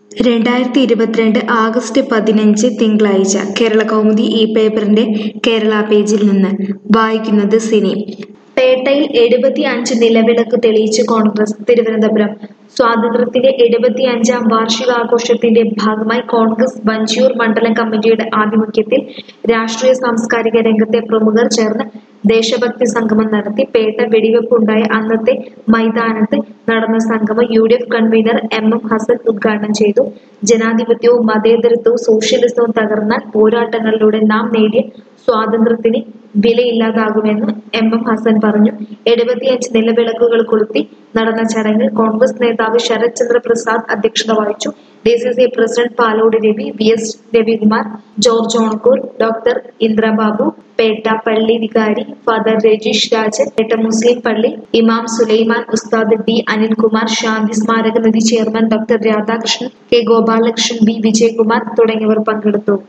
രണ്ടായിരത്തി ഇരുപത്തിരണ്ട് ആഗസ്റ്റ് പതിനഞ്ച് തിങ്കളാഴ്ച കേരള കൗമുദി ഈ പേപ്പറിന്റെ കേരള പേജിൽ നിന്ന് വായിക്കുന്നത് സിനി പേട്ടയിൽ എഴുപത്തി അഞ്ച് നിലവിളക്ക് തെളിയിച്ച് കോൺഗ്രസ് തിരുവനന്തപുരം സ്വാതന്ത്ര്യത്തിന്റെ എഴുപത്തി അഞ്ചാം വാർഷികാഘോഷത്തിന്റെ ഭാഗമായി കോൺഗ്രസ് വഞ്ചിയൂർ മണ്ഡലം കമ്മിറ്റിയുടെ ആഭിമുഖ്യത്തിൽ രാഷ്ട്രീയ സാംസ്കാരിക രംഗത്തെ പ്രമുഖർ ചേർന്ന് ദേശഭക്തി സംഗമം നടത്തി പേട്ട വെടിവെപ്പുണ്ടായ അന്നത്തെ മൈതാനത്ത് നടന്ന സംഗമം U D F convener M M Hasan ഉദ്ഘാടനം ചെയ്തു ജനാധിപത്യവും മതേതരത്വവും സോഷ്യലിസവും തകർന്നാൽ പോരാട്ടങ്ങളിലൂടെ നാം നേടിയ സ്വാതന്ത്ര്യത്തിന് വിലയില്ലാതാകുമെന്ന് എം എം ഹസൻ പറഞ്ഞു എഴുപത്തിയഞ്ച് നിലവിളക്കുകൾ കൊളുത്തി നടന്ന ചടങ്ങിൽ കോൺഗ്രസ് നേതാവ് ശരത് ചന്ദ്ര പ്രസാദ് അധ്യക്ഷത വഹിച്ചു D C C president Palode Ravi V S Ravikumar George Onakkoor doctor Indrababu Pettah പള്ളി വികാരി ഫാദർ രജീഷ് രാജൻ പേട്ട മുസ്ലിം പള്ളി ഇമാം സുലൈമാൻ ഉസ്താദ് ഡി അനിൽകുമാർ ശാന്തി സ്മാരക നിധി chairman doctor Radhakrishnan K Gopalakrishnan B Vijayakumar തുടങ്ങിയവർ പങ്കെടുത്തു